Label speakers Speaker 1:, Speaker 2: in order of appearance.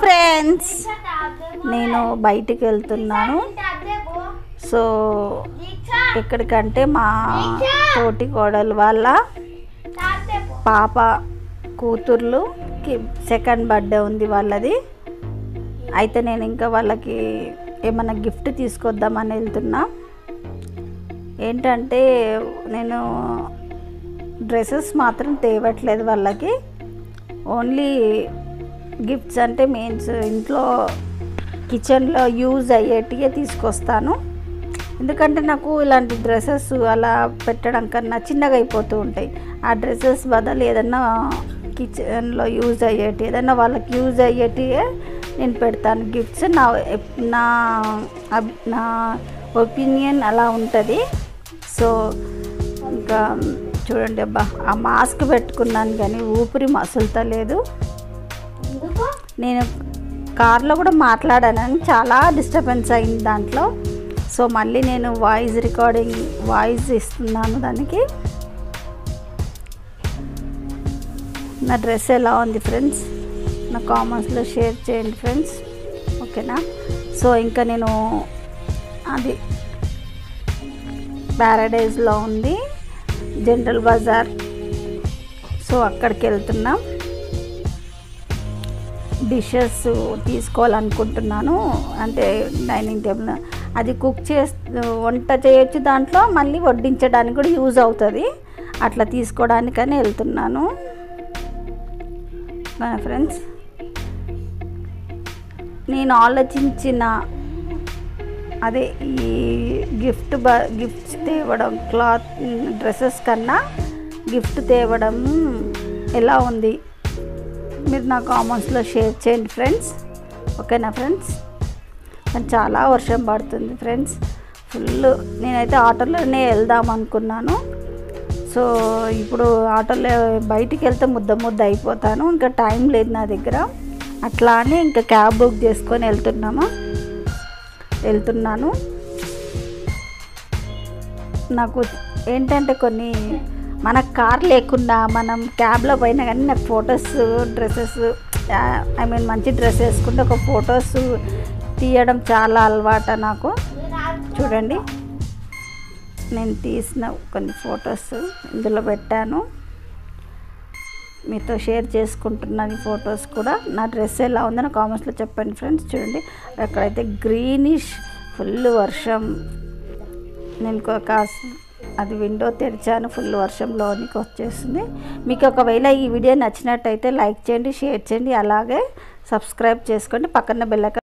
Speaker 1: friends నేను బయటికి వెళ్తున్నాను సో ఎక్కడికంటే మా తోటి కోడలు వాళ్ళ పాప కూతుర్లుకి సెకండ్ బర్త్డే ఉంది వాళ్ళది అయితే నేను ఇంకా వాళ్ళకి ఏమన్నా గిఫ్ట్ తీసుకొద్దామని వెళ్తున్నా ఏంటంటే నేను డ్రెస్సెస్ మాత్రం తేవట్లేదు వాళ్ళకి ఓన్లీ గిఫ్ట్స్ అంటే మీన్స్ ఇంట్లో కిచెన్లో యూజ్ అయ్యేటివే తీసుకొస్తాను ఎందుకంటే నాకు ఇలాంటి డ్రెస్సెస్ అలా పెట్టడం కన్నా చిన్నగా అయిపోతూ ఉంటాయి ఆ డ్రెస్సెస్ బదులు ఏదన్నా కిచెన్లో యూజ్ అయ్యేటి ఏదన్నా వాళ్ళకి యూజ్ అయ్యేటివే నేను పెడతాను గిఫ్ట్స్ నా నా అబ్- నా ఒపీనియన్ అలా ఉంటుంది సో ఇంకా చూడండి అబ్బా ఆ మాస్క్ పెట్టుకున్నాను కానీ ఊపిరి మసులుతలేదు నేను కార్లో కూడా మాట్లాడానని చాలా డిస్టర్బెన్స్ అయింది దాంట్లో సో మళ్ళీ నేను వాయిస్ రికార్డింగ్ వాయిస్ ఇస్తున్నాను దానికి నా డ్రెస్ ఎలా ఉంది ఫ్రెండ్స్ నా కామెంట్స్లో షేర్ చేయండి ఫ్రెండ్స్ ఓకేనా సో ఇంకా నేను అది ప్యారడైజ్లో ఉంది జనరల్ బజార్ సో అక్కడికి వెళ్తున్నాం డిషెస్ తీసుకోవాలనుకుంటున్నాను అంటే డైనింగ్ టేబుల్ అది కుక్ చేస్ వంట చేయొచ్చు దాంట్లో మళ్ళీ వడ్డించడానికి కూడా యూజ్ అవుతుంది అట్లా తీసుకోవడానికని వెళ్తున్నాను ఫ్రెండ్స్ నేను ఆలోచించిన అదే ఈ గిఫ్ట్ బ గిఫ్ట్స్ తేవడం క్లాత్ డ్రెస్సెస్ కన్నా గిఫ్ట్ తేవడం ఎలా ఉంది మీరు నా కామెంట్స్లో షేర్ చేయండి ఫ్రెండ్స్ ఓకేనా ఫ్రెండ్స్ కానీ చాలా వర్షం పడుతుంది ఫ్రెండ్స్ ఫుల్ నేనైతే ఆటోలోనే వెళ్దాం అనుకున్నాను సో ఇప్పుడు ఆటోలో బయటికి వెళ్తే ముద్ద ముద్ద అయిపోతాను ఇంకా టైం లేదు నా దగ్గర అట్లా అని ఇంకా క్యాబ్ బుక్ చేసుకొని వెళ్తున్నామా వెళ్తున్నాను నాకు ఏంటంటే కొన్ని మన కార్ లేకుండా మనం క్యాబ్లో పోయినా కానీ నాకు ఫొటోస్ డ్రెస్సెస్ ఐ మీన్ మంచి డ్రెస్ వేసుకుంటే ఒక ఫొటోస్ తీయడం చాలా అలవాట నాకు చూడండి నేను తీసిన కొన్ని ఫొటోస్ ఇందులో పెట్టాను మీతో షేర్ చేసుకుంటున్నాను ఈ ఫొటోస్ కూడా నా డ్రెస్ ఎలా ఉందో నా కామెంట్స్లో చెప్పండి ఫ్రెండ్స్ చూడండి అక్కడైతే గ్రీనిష్ ఫుల్ వర్షం నేను ఒక- కాస్ అది విండో తెరిచాను ఫుల్ వర్షంలోనికి వచ్చేస్తుంది మీకు ఒకవేళ ఈ వీడియో నచ్చినట్టయితే లైక్ చేయండి షేర్ చేయండి అలాగే సబ్స్క్రైబ్ చేసుకోండి పక్కన బెల్ ఐకాన్